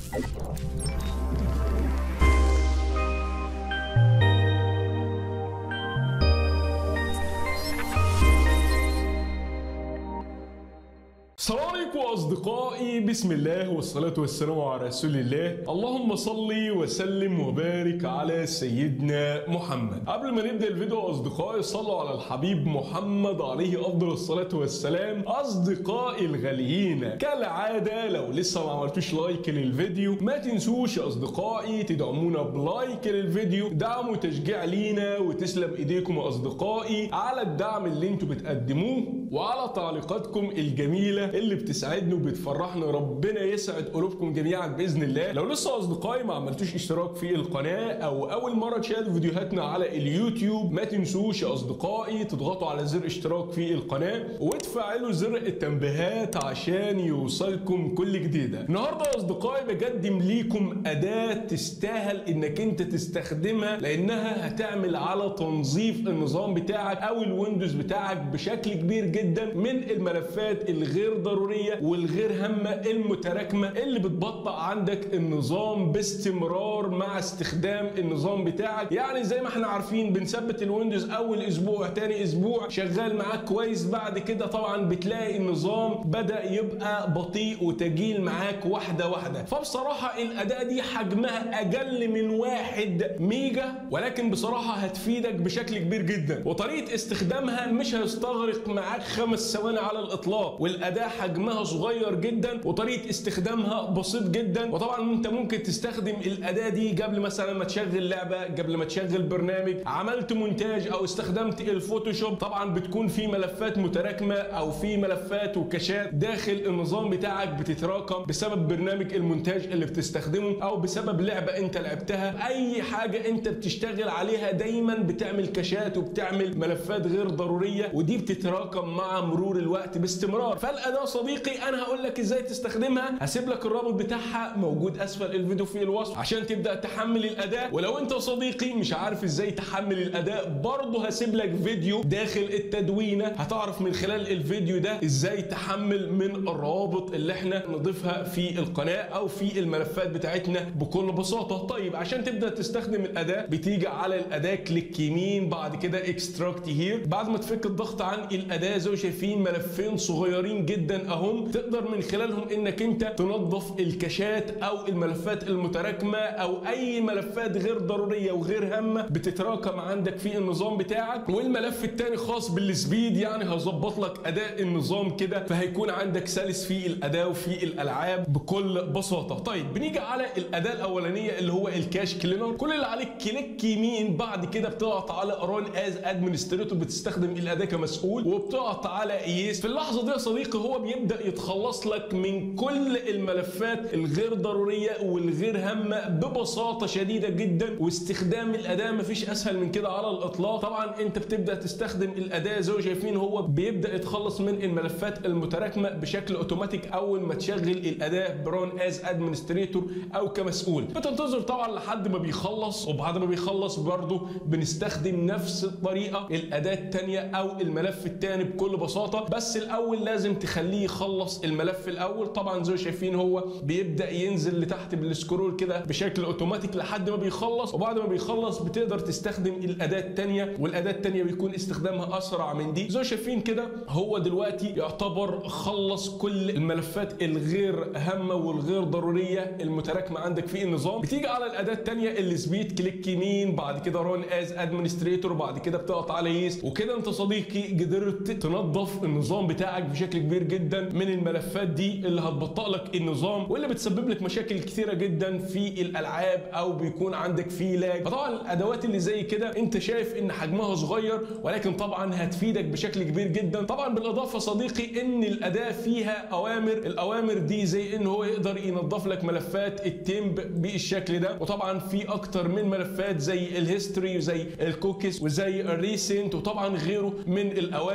السلام عليكم اصدقائي بسم الله والصلاه والسلام على رسول الله اللهم صل وسلم وبارك على سيدنا محمد قبل ما نبدا الفيديو اصدقائي صلوا على الحبيب محمد عليه افضل الصلاه والسلام اصدقائي الغاليين كالعاده لو لسه ما عملتوش لايك للفيديو ما تنسوش يا اصدقائي تدعمونا بلايك للفيديو دعم وتشجيع لينا وتسلم ايديكم يا اصدقائي على الدعم اللي انتوا بتقدموه وعلى تعليقاتكم الجميله اللي بتسعدني وبتفرحنا ربنا يسعد قلوبكم جميعا باذن الله لو لسه اصدقائي ما عملتوش اشتراك في القناه او اول مره تشاهدوا فيديوهاتنا على اليوتيوب ما تنسوش يا اصدقائي تضغطوا على زر اشتراك في القناه وتفعلوا زر التنبيهات عشان يوصلكم كل جديده النهارده يا اصدقائي بقدم ليكم اداه تستاهل انك انت تستخدمها لانها هتعمل على تنظيف النظام بتاعك او الويندوز بتاعك بشكل كبير جدا من الملفات الغير ضروريه والغير هامه المتراكمه اللي بتبطئ عندك النظام باستمرار مع استخدام النظام بتاعك يعني زي ما احنا عارفين بنثبت الويندوز اول اسبوع تاني اسبوع شغال معاك كويس بعد كده طبعا بتلاقي النظام بدا يبقى بطيء وتجيل معاك واحده واحده فبصراحه الاداه دي حجمها اقل من واحد ميجا ولكن بصراحه هتفيدك بشكل كبير جدا وطريقه استخدامها مش هيستغرق معاك خمس ثواني على الاطلاق والاداه حجمها صغير جدا وطريقه استخدامها بسيط جدا وطبعا انت ممكن تستخدم الاداه دي قبل مثلا ما تشغل لعبه قبل ما تشغل برنامج عملت مونتاج او استخدمت الفوتوشوب طبعا بتكون في ملفات متراكمه او في ملفات وكاشات داخل النظام بتاعك بتتراكم بسبب برنامج المونتاج اللي بتستخدمه او بسبب لعبه انت لعبتها اي حاجه انت بتشتغل عليها دايما بتعمل كاشات وبتعمل ملفات غير ضروريه ودي بتتراكم مع مرور الوقت باستمرار فالاداه صديقي انا هقول لك ازاي تستخدمها هسيب لك الرابط بتاعها موجود اسفل الفيديو في الوصف عشان تبدا تحمل الاداه ولو انت صديقي مش عارف ازاي تحمل الاداه برضه هسيب لك فيديو داخل التدوينه هتعرف من خلال الفيديو ده ازاي تحمل من الروابط اللي احنا نضيفها في القناه او في الملفات بتاعتنا بكل بساطه طيب عشان تبدا تستخدم الاداه بتيجي على الاداه كليك يمين بعد كده اكستراكت هير بعد ما تفك الضغط عن الاداه زي ما شايفين ملفين صغيرين جدا اهم تقدر من خلالهم انك انت تنظف الكاشات او الملفات المتراكمه او اي ملفات غير ضروريه وغير هامه بتتراكم عندك في النظام بتاعك والملف الثاني خاص بالسبيد يعني هظبط لك اداء النظام كده فهيكون عندك سلس في الاداء وفي الالعاب بكل بساطه طيب بنيجي على الاداه الاولانيه اللي هو الكاش كلينر كل اللي عليك كليك يمين بعد كده بتضغط على ران از ادمنستريتور بتستخدم الاداه كمسؤول وبتضغط على يس في اللحظه دي يا صديقي هو بيبدا يتخلص لك من كل الملفات الغير ضروريه والغير هامه ببساطه شديده جدا واستخدام الاداه مفيش اسهل من كده على الاطلاق طبعا انت بتبدا تستخدم الاداه زي ما شايفين هو بيبدا يتخلص من الملفات المتراكمه بشكل اوتوماتيك اول ما تشغل الاداه برون از ادمنستريتور او كمسؤول بتنتظر طبعا لحد ما بيخلص وبعد ما بيخلص برضه بنستخدم نفس الطريقه الاداه الثانيه او الملف الثاني بكل بساطه بس الاول لازم تخليه يخلص الملف الاول طبعا زي ما شايفين هو بيبدا ينزل لتحت بالسكرول كده بشكل اوتوماتيك لحد ما بيخلص وبعد ما بيخلص بتقدر تستخدم الاداه الثانيه والاداه الثانيه بيكون استخدامها اسرع من دي زي ما شايفين كده هو دلوقتي يعتبر خلص كل الملفات الغير هامه والغير ضروريه المتراكمه عندك في النظام بتيجي على الاداه الثانيه السبيد كليك يمين بعد كده ران از ادمنستريتور بعد كده بتضغط على يس وكده انت صديقي قدرت تنظف النظام بتاعك بشكل كبير جدا من الملفات دي اللي هتبطئ لك النظام واللي بتسبب لك مشاكل كثيره جدا في الالعاب او بيكون عندك فيه لاج فطبعا الادوات اللي زي كده انت شايف ان حجمها صغير ولكن طبعا هتفيدك بشكل كبير جدا طبعا بالاضافه صديقي ان الاداه فيها اوامر الاوامر دي زي ان هو يقدر ينظف لك ملفات التيمب بالشكل ده وطبعا في اكتر من ملفات زي الهيستوري وزي الكوكيز وزي الريسنت وطبعا غيره من الاوامر اللي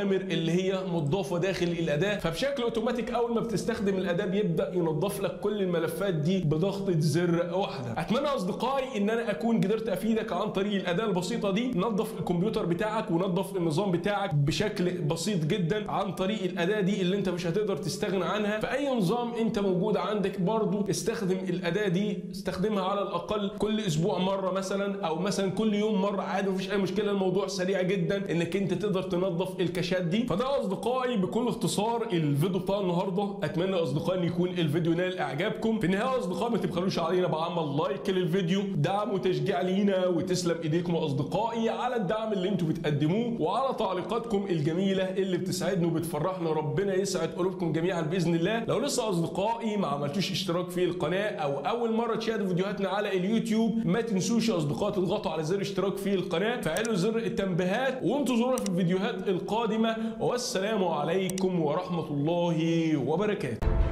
اللي هي مضافه داخل الاداه فبشكل اوتوماتيك اول ما بتستخدم الاداه بيبدا ينظف لك كل الملفات دي بضغطه زر واحده اتمنى اصدقائي ان انا اكون قدرت افيدك عن طريق الاداه البسيطه دي نظف الكمبيوتر بتاعك ونظف النظام بتاعك بشكل بسيط جدا عن طريق الاداه دي اللي انت مش هتقدر تستغنى عنها فاي نظام انت موجود عندك برضو استخدم الاداه دي استخدمها على الاقل كل اسبوع مره مثلا او مثلا كل يوم مره عادي مفيش اي مشكله الموضوع سريع جدا انك انت تقدر تنظف الكاشات دي فده اصدقائي بكل اختصار الفيديو بتاع النهارده اتمنى اصدقائي ان يكون الفيديو نال اعجابكم في النهايه اصدقائي ما تبخلوش علينا بعمل لايك للفيديو دعم وتشجيع لينا وتسلم ايديكم يا اصدقائي على الدعم اللي انتم بتقدموه وعلى تعليقاتكم الجميله اللي بتسعدنا وبتفرحنا ربنا يسعد قلوبكم جميعا باذن الله لو لسه اصدقائي ما عملتوش اشتراك في القناه او اول مره تشاهدوا فيديوهاتنا على اليوتيوب ما تنسوش يا اصدقائي تضغطوا على زر اشتراك في القناه فعلوا زر التنبيهات وانتظرونا في الفيديوهات القادمه والسلام عليكم ورحمه الله وبركاته